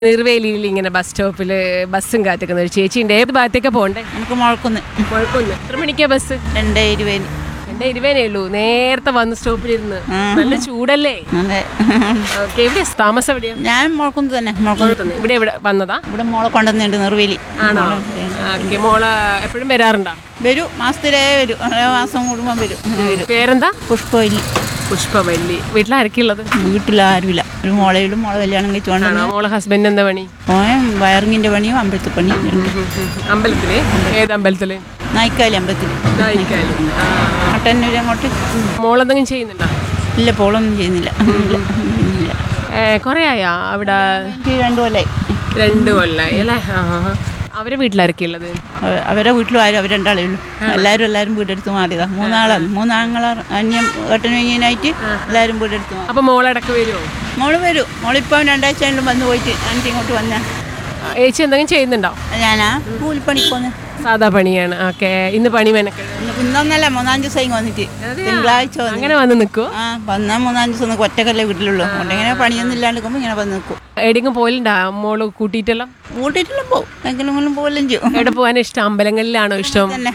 നിർവേലിയിൽ ഇങ്ങനെ ബസ് സ്റ്റോപ്പിൽ ബസ്സും കാത്തിക്കുന്ന ഒരു ചേച്ചിയുണ്ട് ഏത് ഭാഗത്തേക്കാ പോകണ്ടേ നമുക്ക് മുഴക്കുന്ന് കുഴപ്പമില്ല എത്ര മണിക്കാ ബസ് രണ്ടേ ഇരുപതിന് എന്റെ ഇരുവേനേ ഉള്ളൂ നേരത്തെ വന്ന് സ്റ്റോപ്പിലിരുന്ന് നല്ല ചൂടല്ലേ അതെ ഓക്കെ എവിടെയാ താമസം എവിടെയാ ഞാൻ മുഴക്കുന്ന് തന്നെ മുഴക്കുന്ന് ഇവിടെ ഇവിടെ വന്നതാ ഇവിടെ മോളെ കൊണ്ടുവന്നുണ്ട് നിർവേലി ആണോ ഓക്കെ മോള് എപ്പോഴും വരാറുണ്ടോ വരൂ മാസത്തിലേ വരൂ ഓരോ മാസം കൂടുമ്പോൾ വരും അങ്ങനെ വരും പേരെന്താ പുഷ്പവല്ലി പുഷ്പവല്ലി വീട്ടിലാരൊക്കെയുള്ളത് വീട്ടിലാരുമില്ല ഒരു മോളയിലും മോളെ കല്യാണം കഴിച്ചുകൊണ്ട് ആണോ മോളെ ഹസ്ബൻഡ് എന്താ പണി പോയാൽ വയറിങ്ങിൻ്റെ പണിയും അമ്പലത്തിൽ പണിയും രണ്ട് അമ്പലത്തില് ഏത് അമ്പലത്തില് നായിക്കാലി അമ്പലത്തിൽ ഇതായിരിക്കാലും. ആ. മട്ടന്നൂർ അങ്ങോട്ട് മോളെന്തെങ്കിലും ചെയ്യുന്നുണ്ടോ ഇല്ല പോളൊന്നും ചെയ്യുന്നില്ല ഇല്ല ഇല്ല ഏ, കുറേ ആയാ അവിടെ എനിക്ക് രണ്ടു കൊല്ലായി രണ്ട് കൊല്ലായി അല്ലേ ആ, ആ, ആ. അവരെ വീട്ടിലാരൊക്കെ ഉള്ളത് അവ- അവരെ വീട്ടിലും ആരും അവർ രണ്ടാളേ ഉള്ളൂ എല്ലാവരും എല്ലാവരും വീടെടുത്ത് മാറിയതാ മൂന്നാളാണ് മൂന്നാങ്ങളാർ അന്യം ഏട്ടനും അനിയനായിട്ട് എല്ലാവരും വീടെടുത്ത് മാറി അപ്പൊ മോളടക്കം വരുമോ മോള് വരും മോളിപ്പം രണ്ടാഴ്ച ആയാലും വന്ന് പോയിട്ട് എനിക്ക് ഇങ്ങോട്ട് വന്ന ഏച്ചി എന്തെങ്കിലും ചെയ്യുന്നുണ്ടോ ഞാനാ കൂലിപ്പണിക്ക് വന്ന് സാധാ പണിയാണ് ഓക്കെ ഇന്ന് പണി മെനക്ക് ഇന്ന് ഇന്നൊന്നല്ല മൂന്നാം ദിവസം ഇങ്ങ് വന്നിട്ട് തിങ്കളാഴ്ച വന്ന് അങ്ങനെ വന്ന് നിൽക്കുവോ ആ വന്നാൽ മൂന്നാം ദിവസം നിൽക്കും ഒറ്റക്കല്ലേ വീട്ടിലുള്ളൂ അതുകൊണ്ട് ഇങ്ങനെ പണിയൊന്നും ഇല്ലാണ്ട് നിൽക്കുമ്പോൾ ഇങ്ങനെ വന്ന് നിൽക്കും എവിടെയെങ്കിലും പോയിണ്ടാ മോള് കൂട്ടിയിട്ടെല്ലാം കൂട്ടിയിട്ടെല്ലാം പോകും എങ്കിലും പോലും ചെയ്യും എവിടെ പോകാൻ ഇഷ്ടം അമ്പലങ്ങളിലാണോ ഇഷ്ടം തന്നെ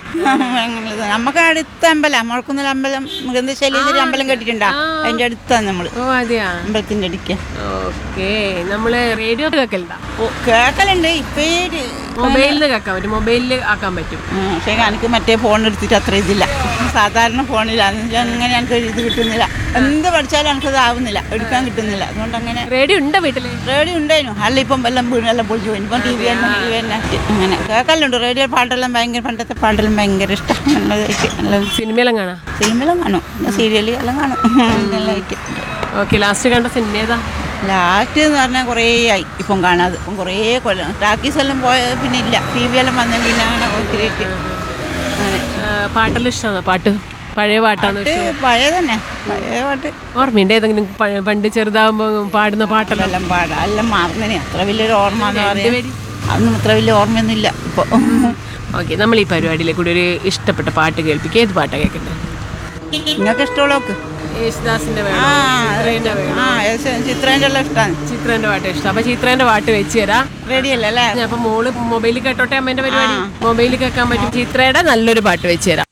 നമുക്ക് അടുത്ത അമ്പലം മുഴക്കുന്നൊരു അമ്പലം മൃഗശൈലീശ്വരി അമ്പലം കേട്ടിട്ടുണ്ടാ അതിന്റെ അടുത്താണ് നമ്മള് ഓ അതെയാ അമ്പലത്തിന്റെ അടുക്ക ഓക്കെ നമ്മള് റേഡിയോ കേൾക്കലുണ്ടാ ഓ കേക്കലുണ്ട് ഇപ്പേര് മൊബൈലിൽ കേൾക്കാൻ പറ്റും മൊബൈലിൽ ആക്കാൻ പറ്റും പക്ഷേ എനിക്ക് മറ്റേ ഫോൺ എടുത്തിട്ട് അത്ര ഇതില്ല സാധാരണ ഫോണിലാണ് അങ്ങനെ എനിക്ക് ഒരു ഇത് കിട്ടുന്നില്ല എന്ത് പഠിച്ചാലും എനിക്കത് ആവുന്നില്ല എടുക്കാൻ കിട്ടുന്നില്ല അതുകൊണ്ട് അങ്ങനെ റേഡിയോ ഉണ്ടോ വീട്ടില് റേഡിയോ ഉണ്ടായിരുന്നു അല്ല ഇപ്പം എല്ലാം വീണെല്ലാം പൊളിച്ചു പോയി ഇപ്പം ടി വി തന്നെ ടി വി തന്നെ അങ്ങനെ കേൾക്കലുണ്ട് റേഡിയോ പാട്ടെല്ലാം ഭയങ്കര പണ്ടത്തെ പാട്ടെല്ലാം ഭയങ്കര ഇഷ്ടം നല്ലതായിട്ട് നല്ല സിനിമയെല്ലാം കാണാം ഫിലിമെല്ലാം കാണും സീരിയൽ എല്ലാം കാണും നല്ലതായിട്ട് ഓക്കെ ലാസ്റ്റ് കണ്ട സിനിമ ഏതാ ലാസ്റ്റ് എന്ന് പറഞ്ഞാൽ കുറേ ആയി ഇപ്പം കാണാതെ ഇപ്പം കുറേ കൊല്ലം ടാക്കീസ് എല്ലാം പോയ പിന്നെ ഇല്ല ടി വി എല്ലാം വന്ന പിന്നെ അങ്ങനെ ഒത്തിരിയിട്ട് അങ്ങനെ ആ, പാട്ടെല്ലാം ഇഷ്ടമാണോ പാട്ട് പഴയ പാട്ടാണ് പാട്ട് പഴയ തന്നെ പഴയ പാട്ട് ഓർമ്മയുണ്ട് ഏതെങ്കിലും പ- പണ്ട് ചെറുതാകുമ്പോൾ പാടുന്ന പാട്ടെല്ലാം എല്ലാം പാടാം എല്ലാം മറന്നനെ അത്ര വലിയൊരു ഓർമ്മ എന്ന് എൻ്റെ പറയാം പേര് അതൊന്നും അത്ര വലിയ ഓർമ്മയൊന്നും ഇല്ല ഇപ്പോൾ ഓക്കെ നമ്മൾ ഈ പരിപാടിയിലെ കൂടി ഒരു ഇഷ്ടപ്പെട്ട പാട്ട് കേൾപ്പിക്കുക ഏത് പാട്ടാണ് കേൾക്കുന്നത് നിങ്ങൾക്ക് ഇഷ്ടമുള്ളവർക്ക് യേശുദാസിന്റെ ആ വേണോ ചിത്രേന്റെ വേണോ ആ ചിത്രേൻ്റെ എല്ലാം ഇഷ്ടമാണ് ചിത്രേന്റെ പാട്ട് ഇഷ്ടം അപ്പൊ ചിത്രേന്റെ പാട്ട് വെച്ച് തരാം റെഡിയല്ലേ അല്ലേ അപ്പൊ മോള് മൊബൈലിൽ കേട്ടോട്ടെ അമ്മേന്റെ പരിപാടി മൊബൈലിൽ കേൾക്കാൻ പറ്റും ചിത്രയുടെ നല്ലൊരു പാട്ട് വെച്ച് തരാം